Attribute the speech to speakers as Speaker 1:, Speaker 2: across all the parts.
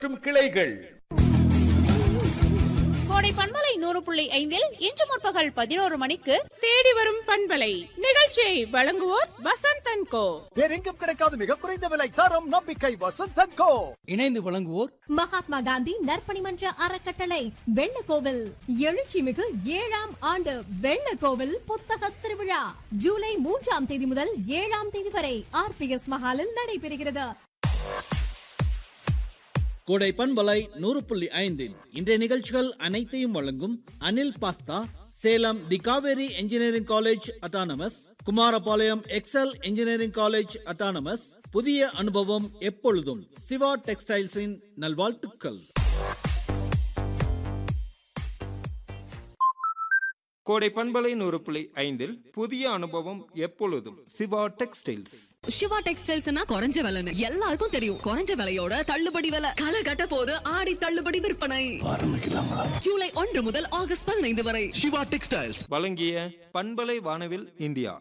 Speaker 1: மற்றும் கிளைகள்
Speaker 2: கோடை பண்பலை நூறு புள்ளி ஐந்தில் இன்று முற்பகல் பதினோரு மணிக்கு
Speaker 3: தேடி வரும் பண்பலை நிகழ்ச்சியை வழங்குவோர் வசந்த் அண்ட் கோ
Speaker 4: வேறெங்கும் கிடைக்காத மிக குறைந்த விலை தரம் நம்பிக்கை வசந்தன் கோ
Speaker 5: இணைந்து வழங்குவோர்
Speaker 6: மகாத்மா காந்தி நற்பணிமன்ற அறக்கட்டளை வெள்ளக்கோவில் எழுச்சிமிகு ஏழாம் ஆண்டு வெள்ளக்கோவில் புத்தக திருவிழா ஜூலை மூன்றாம் தேதி முதல் ஏழாம் தேதி வரை ஆர்பிஎஸ் மஹாலில் நடைபெறுகிறது
Speaker 5: கோடை பண்பலை நூறு புள்ளி ஐந்தில் இன்றைய நிகழ்ச்சிகள் அனைத்தையும் வழங்கும் அனில் பாஸ்தா Salem the Kaveri engineering college autonomous Kumarapalayam Excel engineering college autonomous புதிய அனுபவம் எப்பொழுதும் சிவா டெக்ஸ்டைல்ஸின் நல்வாழ்த்துக்கள்
Speaker 7: கோடை பண்பலை நூறு புள்ளி ஐந்தில் புதிய அனுபவம் எப்பொழுதும் சிவா டெக்ஸ்டைல்ஸ்
Speaker 8: சிவா டெக்ஸ்டைல்ஸ்னா குறைஞ்ச விலைன்னு எல்லாருக்கும் தெரியும் குறைஞ்ச விலையோட தள்ளுபடி விலை களை கட்ட போது ஆடி தள்ளுபடி விற்பனை ஜூலை ஒன்று முதல் ஆகஸ்ட் பதினைந்து வரை
Speaker 1: சிவா டெக்ஸ்டைல்ஸ்
Speaker 7: வழங்கிய பண்பலை வானவில் இந்தியா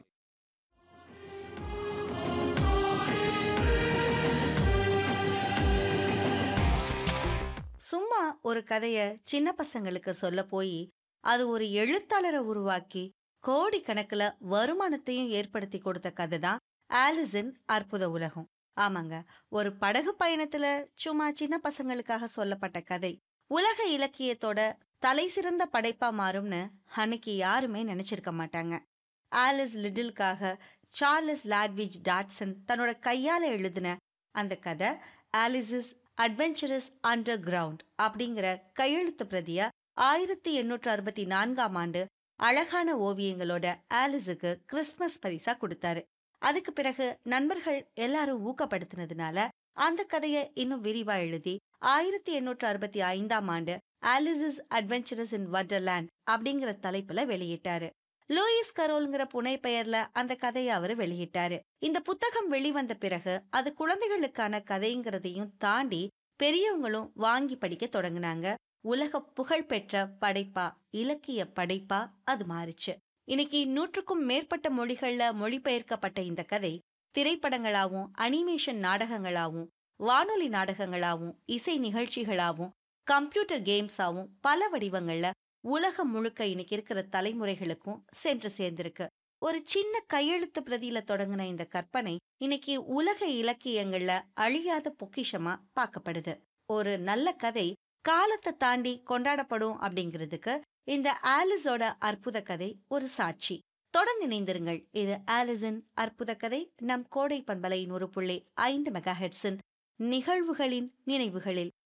Speaker 9: சும்மா ஒரு கதைய சின்ன பசங்களுக்கு சொல்ல போய் அது ஒரு எழுத்தாளரை உருவாக்கி கோடிக்கணக்குல வருமானத்தையும் ஏற்படுத்தி கொடுத்த கதை தான் ஆலிஸின் அற்புத உலகம் ஆமாங்க ஒரு படகு பயணத்துல சும்மா சின்ன பசங்களுக்காக சொல்லப்பட்ட கதை உலக இலக்கியத்தோட தலை சிறந்த படைப்பா மாறும்னு அன்னைக்கு யாருமே நினைச்சிருக்க மாட்டாங்க ஆலிஸ் லிட்டிலுக்காக சார்லஸ் லாட்விச் டாட்சன் தன்னோட கையால எழுதின அந்த கதை ஆலிஸஸ் அட்வென்ச்சரஸ் அண்டர் கிரவுண்ட் அப்படிங்கிற கையெழுத்து பிரதிய ஆயிரத்தி எண்ணூற்று அறுபத்தி நான்காம் ஆண்டு அழகான ஓவியங்களோட ஆலிஸுக்கு கிறிஸ்மஸ் பரிசா கொடுத்தாரு அதுக்கு பிறகு நண்பர்கள் எல்லாரும் ஊக்கப்படுத்தினதுனால அந்த கதையை இன்னும் விரிவா எழுதி ஆயிரத்தி எண்ணூற்று அறுபத்தி ஐந்தாம் ஆண்டு ஆலிஸஸ் அட்வென்ச்சரஸ் இன் வண்டர்லேண்ட் அப்படிங்கிற தலைப்புல வெளியிட்டாரு லூயிஸ் கரோல்ங்கிற புனை பெயர்ல அந்த கதையை அவர் வெளியிட்டாரு இந்த புத்தகம் வெளிவந்த பிறகு அது குழந்தைகளுக்கான கதைங்கிறதையும் தாண்டி பெரியவங்களும் வாங்கி படிக்க தொடங்குனாங்க உலக புகழ்பெற்ற படைப்பா இலக்கிய படைப்பா அது மாறுச்சு இன்னைக்கு நூற்றுக்கும் மேற்பட்ட மொழிகள்ல மொழிபெயர்க்கப்பட்ட இந்த கதை திரைப்படங்களாவும் அனிமேஷன் நாடகங்களாவும் வானொலி நாடகங்களாவும் இசை நிகழ்ச்சிகளாவும் கம்ப்யூட்டர் கேம்ஸாவும் பல வடிவங்கள்ல உலகம் முழுக்க இன்னைக்கு இருக்கிற தலைமுறைகளுக்கும் சென்று சேர்ந்திருக்கு ஒரு சின்ன கையெழுத்து பிரதியில தொடங்கின இந்த கற்பனை இன்னைக்கு உலக இலக்கியங்கள்ல அழியாத பொக்கிஷமா பார்க்கப்படுது ஒரு நல்ல கதை காலத்தை தாண்டி கொண்டாடப்படும் அப்படிங்கிறதுக்கு இந்த ஆலிஸோட அற்புத கதை ஒரு சாட்சி தொடர்ந்து இணைந்திருங்கள் இது ஆலிஸின் அற்புத கதை நம் கோடை பண்பலை நூறு புள்ளி ஐந்து மெகா நிகழ்வுகளின் நினைவுகளில்